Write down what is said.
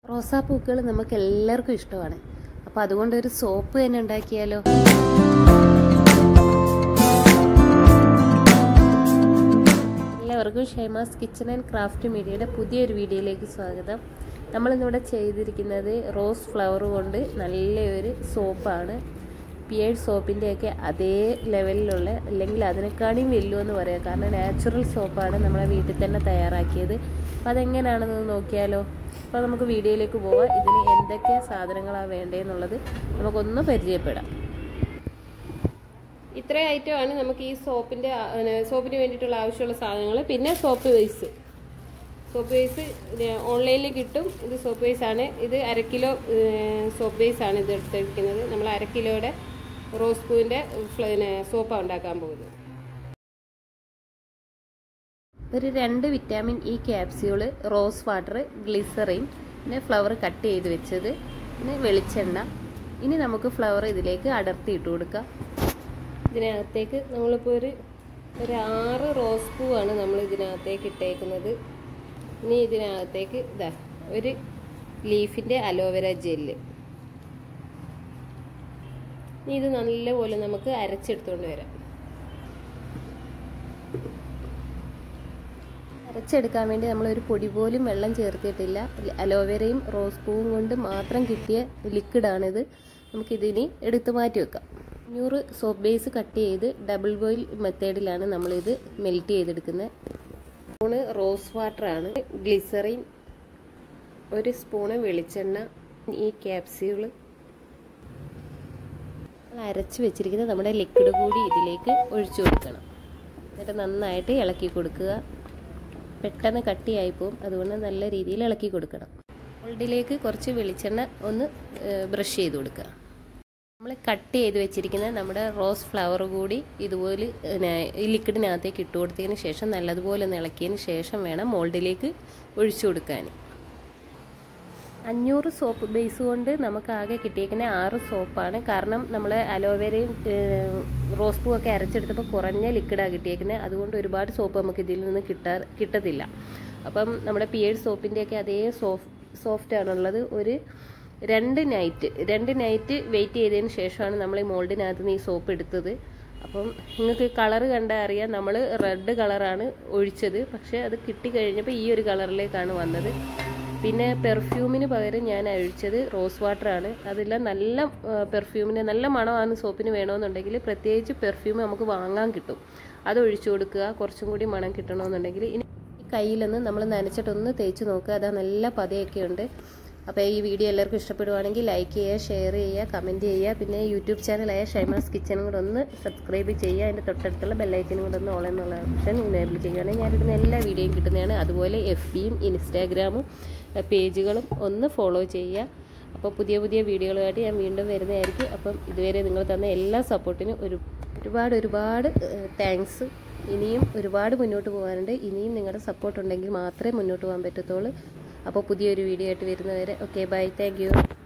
റോസാപ്പൂക്കൾ നമുക്ക് എല്ലാവർക്കും ഇഷ്ടമാണ് അപ്പോൾ അതുകൊണ്ട് ഒരു സോപ്പ് തന്നെ ഉണ്ടാക്കിയാലോ എല്ലാവർക്കും ഷൈമാസ് കിച്ചൺ ആൻഡ് ക്രാഫ്റ്റ് മീഡിയയുടെ പുതിയൊരു വീഡിയോയിലേക്ക് സ്വാഗതം നമ്മളിന്നിവിടെ ചെയ്തിരിക്കുന്നത് റോസ് ഫ്ലവർ കൊണ്ട് നല്ലൊരു സോപ്പാണ് പിയേഡ് സോപ്പിൻ്റെയൊക്കെ അതേ ലെവലിലുള്ള അല്ലെങ്കിൽ അതിനേക്കാളും വെല്ലുവെന്ന് പറയാം കാരണം നാച്ചുറൽ സോപ്പാണ് നമ്മളെ വീട്ടിൽ തന്നെ തയ്യാറാക്കിയത് അപ്പോൾ അതെങ്ങനെയാണെന്ന് നോക്കിയാലോ അപ്പോൾ നമുക്ക് വീഡിയോയിലേക്ക് പോവാം ഇതിന് എന്തൊക്കെ സാധനങ്ങളാണ് വേണ്ടതെന്നുള്ളത് നമുക്കൊന്ന് പരിചയപ്പെടാം ഇത്രയും ഐറ്റമാണ് നമുക്ക് ഈ സോപ്പിന്റെ ആ, പിന്നെ സോപ്പിന് വേണ്ടിയിട്ടുള്ള ആവശ്യമുള്ള സാധനങ്ങൾ പിന്നെ സോപ്പ് വേസ് സോപ്പ് വേസ് ഓൺലൈനിൽ കിട്ടും ഇത് സോപ്പ് വേസ് ആണ് ഇത് അര കിലോ സോപ്പ് വേസ് ആണ് ഇത് എടുത്തിരിക്കുന്നത് നമ്മൾ അര കിലോയുടെ റോസ് പൂവിന്റെ പിന്നെ സോപ്പാണ് ഉണ്ടാക്കാൻ പോകുന്നത് ഒരു രണ്ട് vitamin E capsule rose water glycerin പിന്നെ ഫ്ലവർ കട്ട് ചെയ്ത് വെച്ചത് പിന്നെ വെളിച്ചെണ്ണ ഇനി നമുക്ക് ഫ്ലവർ ഇതിലേക്ക് അടർത്തി ഇട്ട് കൊടുക്കാം ഇതിനകത്തേക്ക് നമ്മളിപ്പോൾ ഒരു ഒരു ആറ് റോസ് പൂവാണ് നമ്മൾ ഇതിനകത്തേക്ക് ഇട്ടേക്കുന്നത് ഇനി ഇതിനകത്തേക്ക് ഇതാ ഒരു ലീഫിൻ്റെ അലോവേര ജെല്ല് ഇനി ഇത് നല്ലപോലെ നമുക്ക് അരച്ചെടുത്തുകൊണ്ട് വരാം അരച്ചെടുക്കാൻ വേണ്ടി നമ്മൾ ഒരു പൊടി പോലും വെള്ളം ചേർത്തിട്ടില്ല അലോവേരയും റോസ് പൂവും കൊണ്ട് മാത്രം കിട്ടിയ ലിക്വിഡാണിത് നമുക്കിതിനി എടുത്തു മാറ്റി വെക്കാം അഞ്ഞൂറ് സോപ്പ് ബേസ് കട്ട് ചെയ്ത് ഡബിൾ ബോയിൽ മെത്തേഡിലാണ് നമ്മളിത് മെൽറ്റ് ചെയ്തെടുക്കുന്നത് സ്പൂണ് റോസ് വാട്ടറാണ് ഗ്ലിസറിൻ ഒരു സ്പൂണ് വെളിച്ചെണ്ണ ഈ ക്യാപ്സ്യൂള് അരച്ച് വെച്ചിരിക്കുന്ന നമ്മുടെ ലിക്വിഡ് കൂടി ഇതിലേക്ക് ഒഴിച്ചു കൊടുക്കണം എന്നിട്ട് നന്നായിട്ട് ഇളക്കി കൊടുക്കുക പെട്ടെന്ന് കട്ടിയായി പോകും അതുകൊണ്ട് നല്ല രീതിയിൽ ഇളക്കി കൊടുക്കണം മോൾഡിലേക്ക് കുറച്ച് വെളിച്ചെണ്ണ ഒന്ന് ബ്രഷ് ചെയ്ത് കൊടുക്കുക നമ്മൾ കട്ട് ചെയ്ത് വെച്ചിരിക്കുന്ന നമ്മുടെ റോസ് ഫ്ലവർ കൂടി ഇതുപോലെ പിന്നെ ഈ ലിക്വിഡിനകത്തേക്ക് ഇട്ട് കൊടുത്തതിന് ശേഷം നല്ലതുപോലെ ഒന്ന് ഇളക്കിയതിന് ശേഷം വേണം മോൾഡിലേക്ക് ഒഴിച്ചു കൊടുക്കാൻ അഞ്ഞൂറ് സോപ്പ് ബേസ് കൊണ്ട് നമുക്ക് ആകെ കിട്ടിയേക്കുന്ന ആറ് സോപ്പാണ് കാരണം നമ്മൾ അലോവേരയും റോസ് പൂ ഒക്കെ അരച്ചെടുത്തപ്പോൾ കുറഞ്ഞ ലിക്വിഡാണ് കിട്ടിയേക്കുന്നത് അതുകൊണ്ട് ഒരുപാട് സോപ്പ് നമുക്ക് ഇതിൽ നിന്ന് കിട്ടാ കിട്ടത്തില്ല അപ്പം നമ്മുടെ പിയേഡ് സോപ്പിൻ്റെയൊക്കെ അതേ സോഫ് സോഫ്റ്റ് ആണുള്ളത് ഒരു രണ്ട് നൈറ്റ് രണ്ട് നൈറ്റ് വെയിറ്റ് ചെയ്തതിന് ശേഷമാണ് നമ്മൾ ഈ മോൾഡിനകത്ത് നിന്ന് ഈ സോപ്പ് എടുത്തത് അപ്പം നിങ്ങൾക്ക് കളർ കണ്ടാൽ അറിയാം നമ്മൾ റെഡ് കളറാണ് ഒഴിച്ചത് പക്ഷേ അത് കിട്ടിക്കഴിഞ്ഞപ്പോൾ ഈ ഒരു കളറിലേക്കാണ് വന്നത് പിന്നെ പെർഫ്യൂമിന് പകരം ഞാൻ ഒഴിച്ചത് റോസ് വാട്ടറാണ് അതെല്ലാം നല്ല പെർഫ്യൂമിന് നല്ല മണമാണ് സോപ്പിന് വേണമെന്നുണ്ടെങ്കിൽ പ്രത്യേകിച്ച് പെർഫ്യൂം നമുക്ക് വാങ്ങാൻ കിട്ടും അത് ഒഴിച്ചു കൊടുക്കുക കുറച്ചും കൂടി മണം കിട്ടണമെന്നുണ്ടെങ്കിൽ ഇനി കയ്യിലൊന്ന് നമ്മൾ നനച്ചിട്ടൊന്ന് തേച്ച് നോക്കുക അതാ നല്ല പതയൊക്കെ ഉണ്ട് അപ്പോൾ ഈ വീഡിയോ എല്ലാവർക്കും ഇഷ്ടപ്പെടുവാണെങ്കിൽ ലൈക്ക് ചെയ്യുക ഷെയർ ചെയ്യുക കമൻറ്റ് ചെയ്യുക പിന്നെ യൂട്യൂബ് ചാനലായ ഷൈമാസ് കിച്ചണും കൂടെ ഒന്ന് സബ്സ്ക്രൈബ് ചെയ്യുക അതിൻ്റെ തൊട്ടടുത്തുള്ള ബെല്ലൈക്കനും കൂടെ ഒന്ന് ഓൾ എന്നുള്ള ഓപ്ഷൻ ഇനേബിൾ ചെയ്യുകയാണെങ്കിൽ ഞാനിടുന്ന എല്ലാ വീഡിയോയും കിട്ടുന്നതാണ് അതുപോലെ എഫ് ബിയും ഇൻസ്റ്റാഗ്രാമും പേജുകളും ഒന്ന് ഫോളോ ചെയ്യുക അപ്പോൾ പുതിയ പുതിയ വീഡിയോകളുമായിട്ട് ഞാൻ വീണ്ടും വരുന്നതായിരിക്കും അപ്പം ഇതുവരെ നിങ്ങൾ തന്ന എല്ലാ സപ്പോർട്ടിനും ഒരു ഒരുപാട് ഒരുപാട് താങ്ക്സ് ഇനിയും ഒരുപാട് മുന്നോട്ട് പോകാനുണ്ട് ഇനിയും നിങ്ങളുടെ സപ്പോർട്ട് ഉണ്ടെങ്കിൽ മാത്രമേ മുന്നോട്ട് പോകാൻ പറ്റത്തുള്ളൂ അപ്പോൾ പുതിയൊരു വീഡിയോ ആയിട്ട് വരുന്നവരെ ഓക്കെ ബൈ താങ്ക്